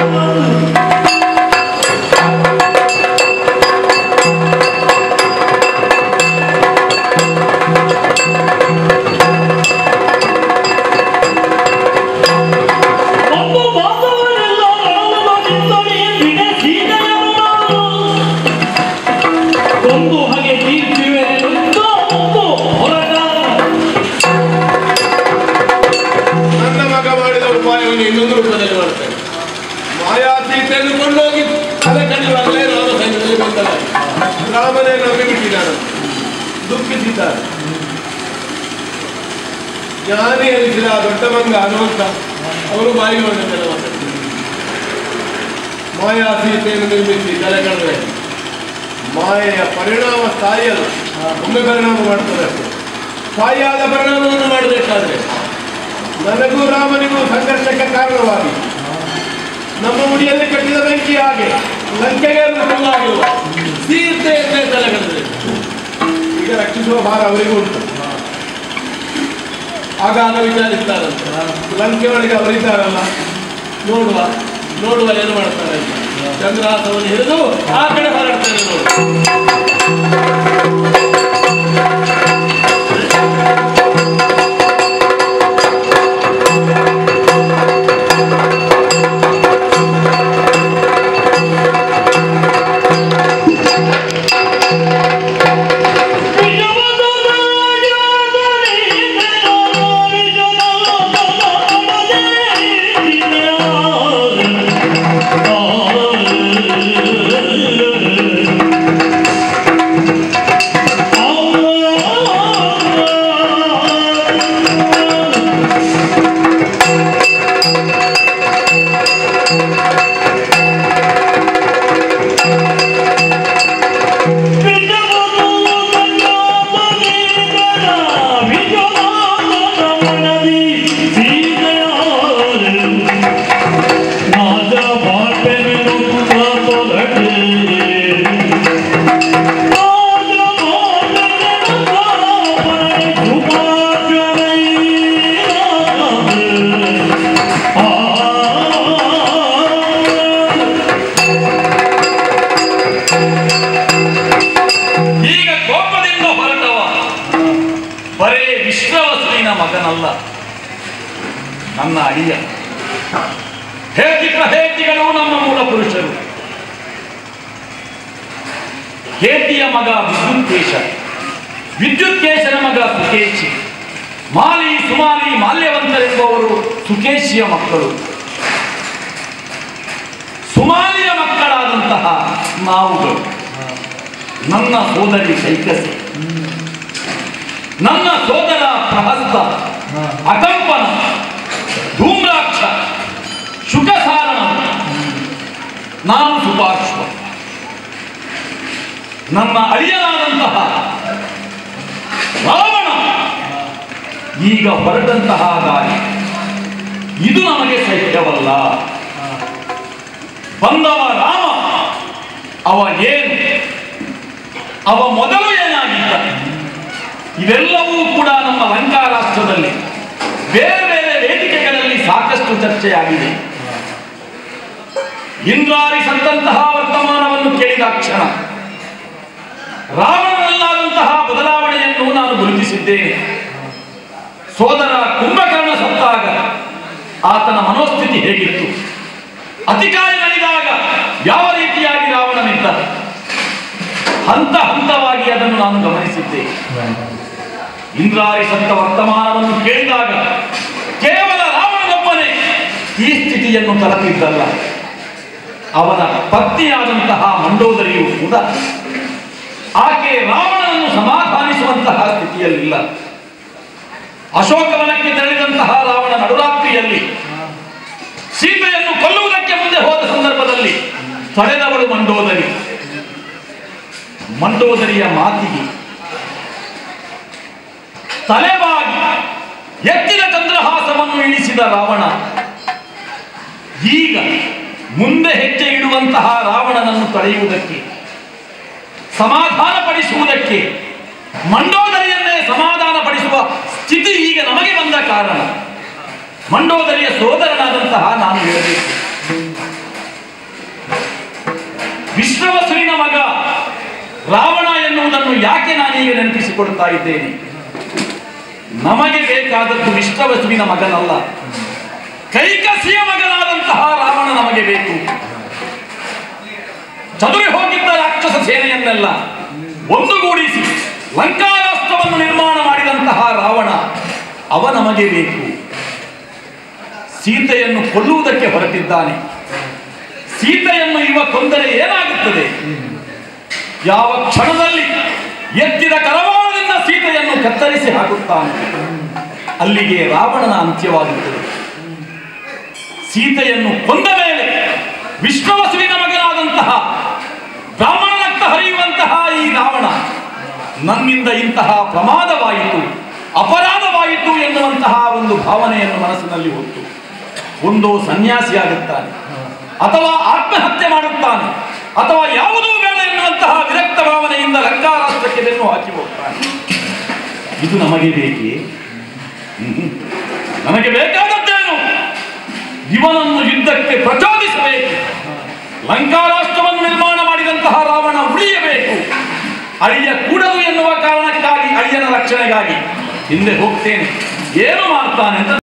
ಒಬ್ಬ ಬಾಂಧವರೆಲ್ಲ ರಾಮನ ನಿಂದನೆ ಬಿಡಿಸಿದೆಯಲ್ಲ. ಕೊಂದು ಹಾಗೆ ತೀರ್ಪಿವೆ ಎಂದು ಹೊರಟ ನನ್ನ ಮಗ ಮಾಡಿದ ಉಪಾಯವನ್ನು ಇನ್ನೊಂದು ರೂಪದಲ್ಲಿ ಮಾಡ್ತೇನೆ ಮಾಯಾ ಸೀತೆಯನ್ನು ಕೊಂಡೋಗಿ ತಲೆ ಕಣ್ಣುಗಳಲ್ಲೇ ರಾಮ ಸೈನ್ಯದಲ್ಲಿ ಬಂದಲ್ಲ ರಾಮನೇ ನಂಬಿಬಿಟ್ಟಿದ್ದಾನೆ ದುಃಖಿಸಿದ್ದಾರೆ ಜ್ಞಾನಿ ಎನಿಸಿದ ಆ ದೊಡ್ಡ ಮಂಗ ಹನುಮಂತ ಅವರು ಬಾಯಿಗೆ ಬಂದಿದ್ದಾರೆ ಮತ್ತೆ ಮಾಯಾ ಸೀತೆಯನ್ನು ನಿರ್ಮಿಸಿ ತಲೆ ಕಳೆದ್ರೆ ಮಾಯೆಯ ಪರಿಣಾಮ ಸ್ಥಾಯಿಯಲ್ಲ ಒಮ್ಮೆ ಪರಿಣಾಮ ಮಾಡ್ತದೆ ಅಷ್ಟೇ ಸ್ಥಾಯಿಯಾದ ಪರಿಣಾಮವನ್ನು ಮಾಡಬೇಕಾದ್ರೆ ನನಗೂ ರಾಮನಿಗೂ ಸಂಘರ್ಷಕ್ಕೆ ಕಾರಣವಾಗಿ ನಮ್ಮ ಮುಡಿಯಲ್ಲಿ ಕಟ್ಟಿದ ಬೆಂಕಿ ಹಾಗೆ ಲಂಕೆಗೆ ಆಗಿಲ್ಲ ಸೀತೆಯನ್ನೇ ತಲೆಗಂದ್ರೆ ಈಗ ರಕ್ಷಿಸುವ ಭಾರ ಅವರಿಗೂ ಉಂಟು ಆಗ ಆಗ ವಿಚಾರಿಸ್ತಾರಂತೆ ಲಂಕೆ ಒಳಗೆ ಅವರಿದ್ದಾರಲ್ಲ ನೋಡುವ ನೋಡುವ ಏನು ಮಾಡ್ತಾರೆ ಅಂತ ಚಂದ್ರಹಾಸವನ್ನು ಹಿಡಿದು ಆ ಕಡೆ ಹೊರಡ್ತಾರೆ ನೋಡು ಈಗ ಕೋಪದಿಂದ ಹೊರಟವ ಬರೇ ವಿಶ್ವವಸುವಿನ ಮಗನಲ್ಲ ನನ್ನ ಅಳಿಯ ಹೇತಿ ಪ್ರಹೇತಿಗಳು ನಮ್ಮ ಮೂಲ ಪುರುಷರು ಹೇತಿಯ ಮಗ ವಿದ್ಯುತ್ಕೇಶ ವಿದ್ಯುತ್ಕೇಶನ ಮಗ ಸುಕೇಶಿ ಮಾಲಿ ಸುಮಾಲಿ ಮಾಲ್ಯವಂತರೆಂಬುವರು ಸುಕೇಶಿಯ ಮಕ್ಕಳು ಸುಮಾಲಿಯ ಮಕ್ಕಳಾದಂತಹ ನಾವುಗಳು ನನ್ನ ಸೋದರಿ ಕೈಕಸಿ ನನ್ನ ಸೋದರ ಪ್ರಹಸ್ತ ಅಕಂಪನ ಧೂಮ್ರಾಕ್ಷ ಶುಕಸಾರಣ ನಾನು ಸುಪಾರ್ಶ್ವ ನನ್ನ ಅಳಿಯನಾದಂತಹ ರಾವಣ ಈಗ ಹೊರಟಂತಹ ದಾರಿ ಇದು ನಮಗೆ ಸಹ್ಯವಲ್ಲ ಬಂದವ ರಾಮ ಅವ ಏನು ಅವ ಮೊದಲು ಏನಾಗಿದ್ದ ಇವೆಲ್ಲವೂ ಕೂಡ ನಮ್ಮ ಲಂಕಾ ರಾಷ್ಟ್ರದಲ್ಲಿ ಬೇರೆ ಬೇರೆ ವೇದಿಕೆಗಳಲ್ಲಿ ಸಾಕಷ್ಟು ಚರ್ಚೆಯಾಗಿದೆ ಇಂದ್ರಾರಿಸಂತಹ ವರ್ತಮಾನವನ್ನು ಕೇಳಿದ ಕ್ಷಣ ರಾವಣನಲ್ಲಾದಂತಹ ಬದಲಾವಣೆಯನ್ನು ನಾನು ಗುರುತಿಸಿದ್ದೇನೆ ಸೋದರ ಕುಂಭಕರ್ಣ ಸತ್ತಾಗ ಆತನ ಮನೋಸ್ಥಿತಿ ಹೇಗಿತ್ತು ಅಧಿಕಾರಿ ನಡೆದಾಗ ಯಾವ ರೀತಿಯಾಗಿ ರಾವಣನಿದ್ದ ಹಂತ ಹಂತವಾಗಿ ಅದನ್ನು ನಾನು ಗಮನಿಸಿದ್ದೆ ಇಂದ್ರಾರಿ ಸಂತ ವರ್ತಮಾನವನ್ನು ಕೇಳಿದಾಗ ಕೇವಲ ರಾವಣನೊಬ್ಬನೇ ಈ ಸ್ಥಿತಿಯನ್ನು ತಲುಪಿದ್ದಲ್ಲ ಅವನ ಪತ್ನಿಯಾದಂತಹ ಮಂಡೋದರಿಯು ಕೂಡ ಆಕೆ ರಾವಣನನ್ನು ಸಮಾಧಾನಿಸುವಂತಹ ಸ್ಥಿತಿಯಲ್ಲಿಲ್ಲ ಅಶೋಕವನಕ್ಕೆ ತೆರಳಿದಂತಹ ರಾವಣ ನಡುರಾತ್ರಿಯಲ್ಲಿ ಸೀತೆಯನ್ನು ಕೊಲ್ಲುವುದಕ್ಕೆ ಮುಂದೆ ಹೋದ ಸಂದರ್ಭದಲ್ಲಿ ತಡೆದವಳು ಮಂಡೋದರಿ ಮಂಡೋದರಿಯ ಮಾತಿಗೆ ತಲೆಬಾಗಿ ಎತ್ತಿನ ಚಂದ್ರಹಾಸವನ್ನು ಇಳಿಸಿದ ರಾವಣ ಈಗ ಮುಂದೆ ಹೆಜ್ಜೆ ಇಡುವಂತಹ ರಾವಣನನ್ನು ತಡೆಯುವುದಕ್ಕೆ ಸಮಾಧಾನ ಪಡಿಸುವುದಕ್ಕೆ ಮಂಡೋದರಿಯನ್ನೇ ಸಮಾಧಾನ ಪಡಿಸುವ ಸ್ಥಿತಿ ಈಗ ನಮಗೆ ಬಂದ ಕಾರಣ ಮಂಡೋದರಿಯ ಸೋದರನಾದಂತಹ ನಾನು ಹೇಳಬೇಕು ಮಗ ರಾವಣ ಎನ್ನುವುದನ್ನು ಯಾಕೆ ನಾನೀಗ ನೆನಪಿಸಿಕೊಡ್ತಾ ಇದ್ದೇನೆ ನಮಗೆ ಬೇಕಾದದ್ದು ವಿಷ್ಣವಸುವಿನ ಮಗನಲ್ಲ ಕೈಕಸಿಯ ಮಗನಾದಂತಹ ರಾವಣ ನಮಗೆ ಬೇಕು ಚದುರಿ ಹೋಗಿದ್ದ ರಾಕ್ಷಸ ಸೇನೆಯನ್ನೆಲ್ಲ ಒಂದುಗೂಡಿಸಿ ಲಂಕಾರಾಷ್ಟ್ರವನ್ನು ನಿರ್ಮಾಣ ಮಾಡಿದಂತಹ ರಾವಣ ಅವ ನಮಗೆ ಬೇಕು ಸೀತೆಯನ್ನು ಕೊಲ್ಲುವುದಕ್ಕೆ ಹೊರಟಿದ್ದಾನೆ ಸೀತೆಯನ್ನು ಇವ ಕೊಂದರೆ ಏನಾಗುತ್ತದೆ ಯಾವ ಕ್ಷಣದಲ್ಲಿ ಎತ್ತಿದ ಕರವಾಳದಿಂದ ಸೀತೆಯನ್ನು ಕತ್ತರಿಸಿ ಹಾಕುತ್ತಾನೆ ಅಲ್ಲಿಗೆ ರಾವಣನ ಅಂತ್ಯವಾಗುತ್ತದೆ ಸೀತೆಯನ್ನು ಕೊಂದ ಮೇಲೆ ವಿಶ್ವವಸುವಿನ ಮಗನಾದಂತಹ ಬ್ರಾಹ್ಮಣ ರಕ್ತ ಹರಿಯುವಂತಹ ಈ ರಾವಣ ನನ್ನಿಂದ ಇಂತಹ ಪ್ರಮಾದವಾಯಿತು ಅಪರಾಧವಾಯಿತು ಎನ್ನುವಂತಹ ಒಂದು ಭಾವನೆಯನ್ನು ಮನಸ್ಸಿನಲ್ಲಿ ಹೊತ್ತು ಒಂದು ಸನ್ಯಾಸಿಯಾಗುತ್ತಾನೆ ಅಥವಾ ಆತ್ಮಹತ್ಯೆ ಮಾಡುತ್ತಾನೆ ಅಥವಾ ಯಾವುದೂ ಬೇಡ ಎನ್ನುವಂತಹ ವಿರಕ್ತ ಭಾವನೆಯಿಂದ ಲಂಕಾರಾಷ್ಟ್ರಕ್ಕೆ ಬೆನ್ನು ಹಾಕಿ ಹೋಗ್ತಾನೆ ಇದು ನಮಗೆ ಬೇಕೇ ಹ್ಮ್. ನಮಗೆ ಬೇಕಾದದ್ದೇನು ಇವನನ್ನು ಯುದ್ಧಕ್ಕೆ ಪ್ರಚೋದಿಸಬೇಕು ಲಂಕಾರಾಷ್ಟ್ರವನ್ನು ನಿರ್ಮಾಣ ಮಾಡಿದಂತಹ ರಾವಣ ಉಳಿಯಬೇಕು ಅಳಿಯ ಕೂಡದು ಎನ್ನುವ ಕಾರಣಕ್ಕಾಗಿ ಅಳಿಯನ ರಕ್ಷಣೆಗಾಗಿ ಹಿಂದೆ ಹೋಗ್ತೇನೆ ಏನು ಮಾಡ್ತಾನೆ ಅಂತ